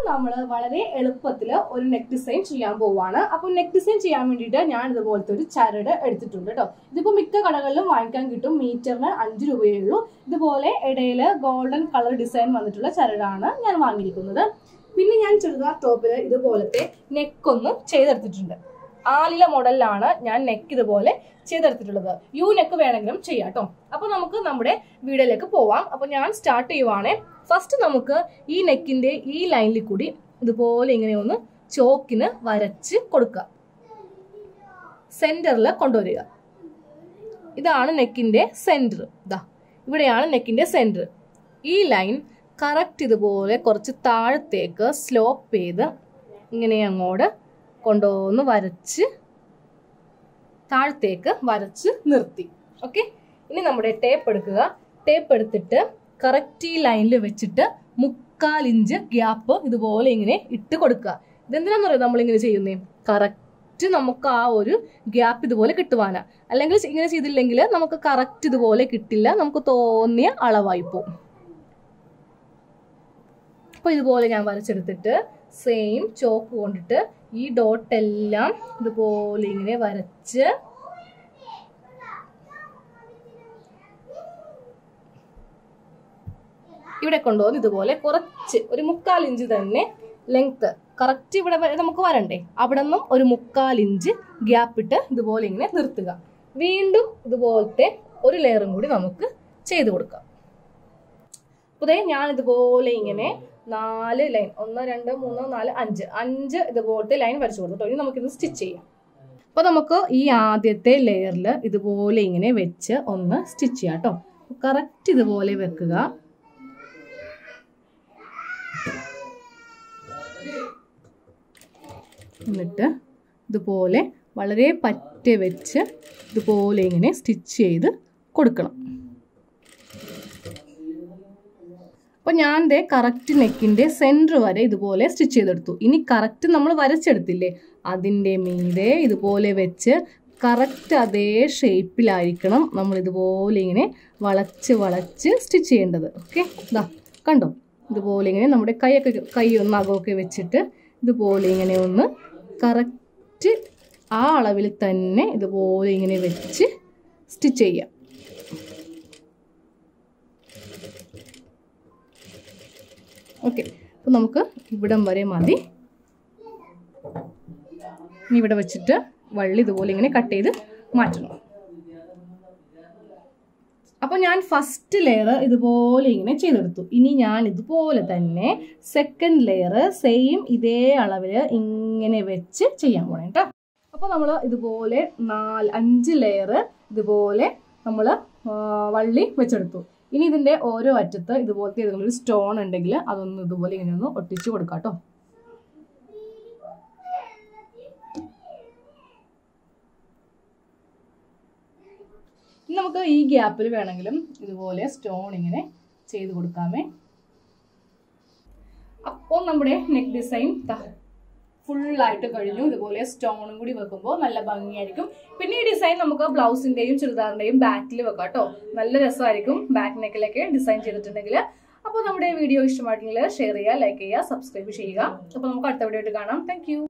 നമ്മൾ വളരെ എളുപ്പത്തിൽ ഒരു നെക്ക് ഡിസൈൻ ചെയ്യാൻ പോവാണ് അപ്പൊ നെക്ക് ഡിസൈൻ ചെയ്യാൻ വേണ്ടിയിട്ട് ഞാൻ ഇതുപോലത്തെ ഒരു ചരട് എടുത്തിട്ടുണ്ട് കേട്ടോ ഇതിപ്പോ മിക്ക കടകളിലും വാങ്ങിക്കാൻ കിട്ടും മീറ്ററിന് അഞ്ച് രൂപയേ ഉള്ളൂ ഇതുപോലെ ഇടയിൽ ഗോൾഡൻ കളർ ഡിസൈൻ വന്നിട്ടുള്ള ചരടാണ് ഞാൻ വാങ്ങിയിരിക്കുന്നത് പിന്നെ ഞാൻ ചുരിദാർ ടോപ്പിൽ ഇതുപോലത്തെ നെക്കൊന്ന് ചെയ്തെടുത്തിട്ടുണ്ട് ആലില മോഡലിലാണ് ഞാൻ നെക്ക് ഇതുപോലെ ചെയ്തെടുത്തിട്ടുള്ളത് യു നെക്ക് വേണമെങ്കിലും ചെയ്യാം കേട്ടോ അപ്പൊ നമുക്ക് നമ്മുടെ വീഡിയോയിലേക്ക് പോവാം അപ്പൊ ഞാൻ സ്റ്റാർട്ട് ചെയ്യുവാണേ ഫസ്റ്റ് നമുക്ക് ഈ നെക്കിന്റെ ഈ ലൈനിൽ കൂടി ഇതുപോലെ ഇങ്ങനെ ഒന്ന് ചോക്കിന് വരച്ച് കൊടുക്കുക സെന്ററിൽ കൊണ്ടുവരിക ഇതാണ് നെക്കിന്റെ സെന്റർ ഇതാ ഇവിടെയാണ് നെക്കിന്റെ സെന്റർ ഈ ലൈൻ കറക്റ്റ് ഇതുപോലെ കുറച്ച് താഴത്തേക്ക് സ്ലോപ്പ് ചെയ്ത് ഇങ്ങനെ അങ്ങോട്ട് കൊണ്ടുവന്ന് വരച്ച് താഴത്തേക്ക് വരച്ച് നിർത്തി ഓക്കെ ഇനി നമ്മുടെ ടേപ്പ് എടുക്കുക ടേപ്പ് എടുത്തിട്ട് കറക്റ്റ് ഈ ലൈനിൽ വെച്ചിട്ട് മുക്കാൽ ഇഞ്ച് ഗ്യാപ്പ് ഇതുപോലെ ഇങ്ങനെ ഇട്ട് കൊടുക്കുക ഇതെന്തിനാന്ന് പറയുക നമ്മളിങ്ങനെ ചെയ്യുന്നേ കറക്റ്റ് നമുക്ക് ആ ഒരു ഗ്യാപ്പ് ഇതുപോലെ കിട്ടുവാനാ അല്ലെങ്കിൽ ഇങ്ങനെ ചെയ്തില്ലെങ്കിൽ നമുക്ക് കറക്റ്റ് ഇതുപോലെ കിട്ടില്ല നമുക്ക് തോന്നിയ അളവായി പോകും അപ്പൊ ഇതുപോലെ ഞാൻ വരച്ചെടുത്തിട്ട് സെയിം ചോക്ക് കൊണ്ടിട്ട് ഈ ഡോട്ട് എല്ലാം ഇതുപോലെ ഇങ്ങനെ വരച്ച് ഇവിടെ കൊണ്ടുവന്ന് ഇതുപോലെ കുറച്ച് ഒരു മുക്കാൽ ഇഞ്ച് തന്നെ ലെങ്ത് കറക്റ്റ് ഇവിടെ വരെ നമുക്ക് വരണ്ടേ അവിടെ നിന്നും ഒരു മുക്കാൽ ഇഞ്ച് ഗ്യാപ്പ് ഇട്ട് ഇതുപോലെ ഇങ്ങനെ നിർത്തുക വീണ്ടും ഇതുപോലത്തെ ഒരു ലെയറും കൂടി നമുക്ക് ചെയ്ത് കൊടുക്കാം പുതിയ ഞാൻ ഇതുപോലെ ഇങ്ങനെ നാല് ലൈൻ ഒന്ന് രണ്ട് മൂന്ന് നാല് അഞ്ച് അഞ്ച് ഇതുപോലത്തെ ലൈൻ വരച്ചു കൊടുത്തു ഇനി നമുക്കിത് സ്റ്റിച്ച് ചെയ്യാം അപ്പൊ നമുക്ക് ഈ ആദ്യത്തെ ലെയറിൽ ഇതുപോലെ ഇങ്ങനെ വെച്ച് ഒന്ന് സ്റ്റിച്ച് ചെയ്യാം കേട്ടോ കറക്റ്റ് ഇതുപോലെ വെക്കുക എന്നിട്ട് ഇതുപോലെ വളരെ പറ്റ വെച്ച് ഇതുപോലെ ഇങ്ങനെ സ്റ്റിച്ച് ചെയ്ത് കൊടുക്കണം അപ്പോൾ ഞാൻ ദേ കറക്റ്റ് നെക്കിൻ്റെ സെൻറ്റർ വരെ ഇതുപോലെ സ്റ്റിച്ച് ചെയ്തെടുത്തു ഇനി കറക്റ്റ് നമ്മൾ വരച്ചെടുത്തില്ലേ അതിൻ്റെ മീതെ ഇതുപോലെ വെച്ച് കറക്റ്റ് അതേ ഷേപ്പിലായിരിക്കണം നമ്മൾ ഇതുപോലെ ഇങ്ങനെ വളച്ച് വളച്ച് സ്റ്റിച്ച് ചെയ്യേണ്ടത് ഓക്കെ ഇതാ കണ്ടോ ഇതുപോലെ ഇങ്ങനെ നമ്മുടെ കൈയൊക്കെ കൈ ഒന്ന് അകമൊക്കെ വെച്ചിട്ട് ഇതുപോലെ ഇങ്ങനെ ഒന്ന് കറക്റ്റ് ആ അളവിൽ തന്നെ ഇതുപോലെ ഇങ്ങനെ വെച്ച് സ്റ്റിച്ച് ചെയ്യാം ഓക്കെ അപ്പോൾ നമുക്ക് ഇവിടം വരെ മതി ഇനി ഇവിടെ വെച്ചിട്ട് വള്ളി ഇതുപോലെ ഇങ്ങനെ കട്ട് ചെയ്ത് മാറ്റണം അപ്പോൾ ഞാൻ ഫസ്റ്റ് ലെയർ ഇതുപോലെ ഇങ്ങനെ ചെയ്തെടുത്തു ഇനി ഞാൻ ഇതുപോലെ തന്നെ സെക്കൻഡ് ലെയർ സെയിം ഇതേ അളവിൽ ഇങ്ങനെ വെച്ച് ചെയ്യാൻ പോണേ കേട്ടോ അപ്പോൾ നമ്മൾ ഇതുപോലെ നാല് അഞ്ച് ലെയർ ഇതുപോലെ നമ്മൾ വള്ളി വെച്ചെടുത്തു ഇനി ഇതിന്റെ ഓരോ അറ്റത്ത് ഇതുപോലത്തെ ഏതെങ്കിലും ഒരു സ്റ്റോൺ ഉണ്ടെങ്കിൽ അതൊന്ന് ഇതുപോലെ ഇങ്ങനെ ഒന്ന് ഒട്ടിച്ചു കൊടുക്കാം കേട്ടോ ഇനി നമുക്ക് ഈ ഗ്യാപ്പിൽ വേണമെങ്കിലും ഇതുപോലെ സ്റ്റോൺ ഇങ്ങനെ ചെയ്ത് കൊടുക്കാമേ അപ്പോൾ നമ്മുടെ നെക്ക് ഡിസൈൻ ഫുള്ളായിട്ട് കഴിഞ്ഞു ഇതുപോലെ സ്റ്റോണും കൂടി വെക്കുമ്പോൾ നല്ല ഭംഗിയായിരിക്കും പിന്നെ ഈ ഡിസൈൻ നമുക്ക് ബ്ലൗസിന്റെയും ചുരിദാറിന്റെയും ബാക്കിൽ വെക്കാം കേട്ടോ നല്ല രസമായിരിക്കും ബാക്ക് നെക്കിലൊക്കെ ഡിസൈൻ ചെയ്തിട്ടുണ്ടെങ്കിൽ അപ്പോൾ നമ്മുടെ വീഡിയോ ഇഷ്ടമായിട്ടെങ്കിൽ ഷെയർ ചെയ്യുക ലൈക്ക് ചെയ്യുക സബ്സ്ക്രൈബ് ചെയ്യുക അപ്പോൾ നമുക്ക് അടുത്ത വീഡിയോ ആയിട്ട് കാണാം താങ്ക്